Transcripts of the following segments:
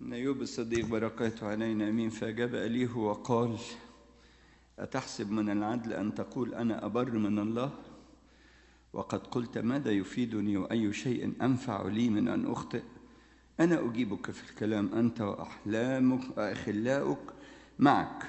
من أيوب الصديق بركاته علينا أمين فأجاب أليه وقال أتحسب من العدل أن تقول أنا أبر من الله وقد قلت ماذا يفيدني وأي شيء أنفع لي من أن أخطئ أنا أجيبك في الكلام أنت وأحلامك وأخلاؤك معك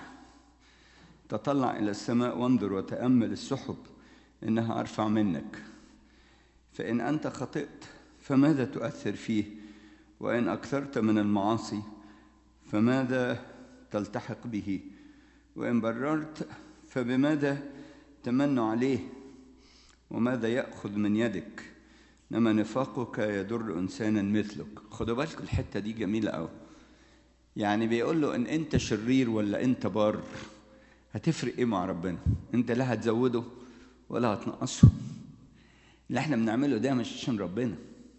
تطلع إلى السماء وانظر وتأمل السحب إنها أرفع منك فإن أنت خطئت فماذا تؤثر فيه وإن أكثرت من المعاصي فماذا تلتحق به وإن بررت فبماذا تمن عليه وماذا يأخذ من يدك إنما نفاقك يضر إنسانا مثلك خدوا بالكم الحتة دي جميلة أوي يعني بيقول له إن أنت شرير ولا أنت بار هتفرق إيه مع ربنا أنت لا هتزوده ولا هتنقصه اللي احنا بنعمله ده مش عشان ربنا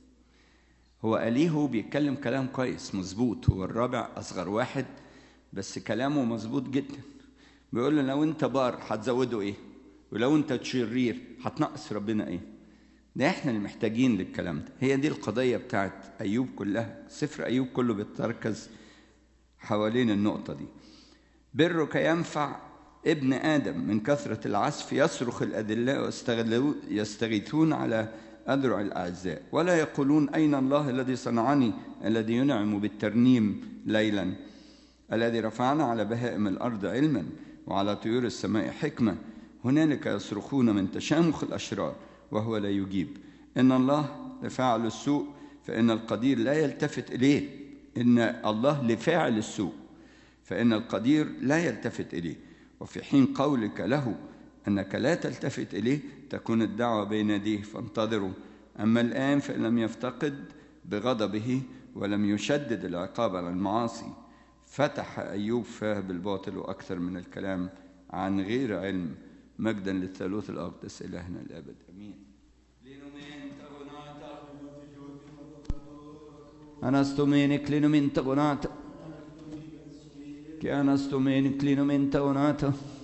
هو أليه بيتكلم كلام كويس مظبوط هو الرابع أصغر واحد بس كلامه مظبوط جدا بيقول له لو أنت بار هتزوده إيه ولو أنت شرير هتنقص ربنا إيه ده احنا اللي محتاجين للكلام ده هي دي القضية بتاعت أيوب كلها سفر أيوب كله بيتركز حوالين النقطة دي برك ينفع ابن آدم من كثرة العسف يصرخ الأدلاء يستغيثون على أذرع الأعزاء ولا يقولون أين الله الذي صنعني الذي ينعم بالترنيم ليلا الذي رفعنا على بهائم الأرض علما وعلى طيور السماء حكمة هنالك يصرخون من تشامخ الأشرار وهو لا يجيب إن الله لفاعل السوء فإن القدير لا يلتفت إليه إن الله لفاعل السوء فإن القدير لا يلتفت إليه وفي حين قولك له أنك لا تلتفت إليه تكون الدعوة بين يديه فانتظروا أما الآن فإن لم يفتقد بغضبه ولم يشدد العقاب على المعاصي فتح أيوب فاه بالباطل وأكثر من الكلام عن غير علم مجدا للثالوث الأقدس إلهنا الأبد أمين Anastomenik linumenta gonata. Che anastomenik linumenta gonata.